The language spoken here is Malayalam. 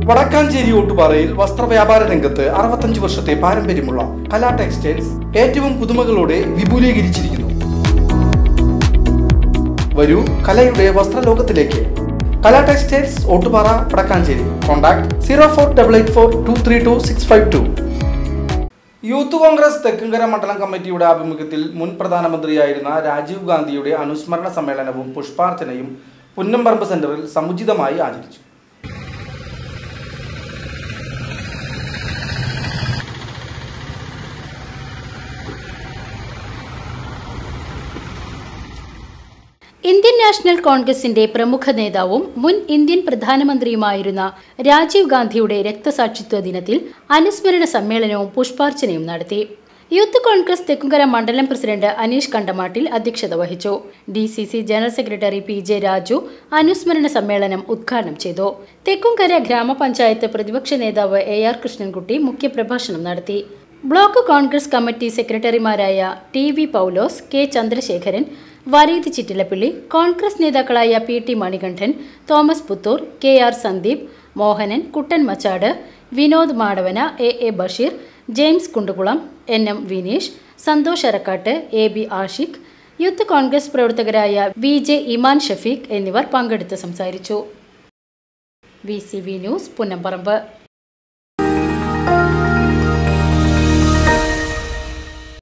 വടക്കാഞ്ചേരി ഓട്ടുപാറയിൽ വസ്ത്രവ്യാപാര രംഗത്ത് അറുപത്തഞ്ച് വർഷത്തെ പാരമ്പര്യമുള്ള കലാ ടെക്സ്റ്റൈൽസ് ഏറ്റവും പുതുമകളോടെ വിപുലീകരിച്ചിരിക്കുന്നു വരൂ കലയുടെ വസ്ത്രലോകത്തിലേക്ക് Kala textiles Ottupara Vadakkanchery contact zero four double eight four two three two six five two youth congress Thekkumkara മണ്ഡലം കമ്മിറ്റിയുടെ ആഭിമുഖ്യത്തിൽ മുൻ പ്രധാനമന്ത്രിയായിരുന്ന രാജീവ് ഗാന്ധിയുടെ അനുസ്മരണ സമ്മേളനവും പുഷ്പാർച്ചനയും പുന്നമ്പറമ്പ് സെന്ററിൽ സമുചിതമായി ആചരിച്ചു ഇന്ത്യൻ നാഷണൽ കോൺഗ്രസിന്റെ പ്രമുഖ നേതാവും മുൻ ഇന്ത്യൻ പ്രധാനമന്ത്രിയുമായിരുന്ന രാജീവ് ഗാന്ധിയുടെ രക്തസാക്ഷിത്വ ദിനത്തിൽ അനുസ്മരണ സമ്മേളനവും പുഷ്പാർച്ചനയും നടത്തി യൂത്ത് കോൺഗ്രസ് തെക്കുംകര മണ്ഡലം പ്രസിഡന്റ് അനീഷ് കണ്ടമാട്ടിൽ അധ്യക്ഷത വഹിച്ചു D C C general secretary P J Raju അനുസ്മരണ സമ്മേളനം ഉദ്ഘാടനം ചെയ്തു തെക്കുംകര ഗ്രാമപഞ്ചായത്ത് പ്രതിപക്ഷ നേതാവ് എ ആർ കൃഷ്ണൻകുട്ടി മുഖ്യപ്രഭാഷണം നടത്തി ബ്ലോക്ക് കോൺഗ്രസ് കമ്മിറ്റി സെക്രട്ടറിമാരായ T V Paulose K Chandrasekharan Vareed Chittilappilly congress നേതാക്കളായ P T Manikandan Thomas Puthur K R Sandeep Mohanan Kuttan Machad Vinod Madavana A A Basheer James Kundukulam N M Vineesh Santhosh Arakkatt A B Ashiq youth congress പ്രവർത്തകരായ വി ജെ ഇമാൻ ഷഫീഖ് എന്നിവർ പങ്കെടുത്ത് സംസാരിച്ചു V C V news Punnamparambu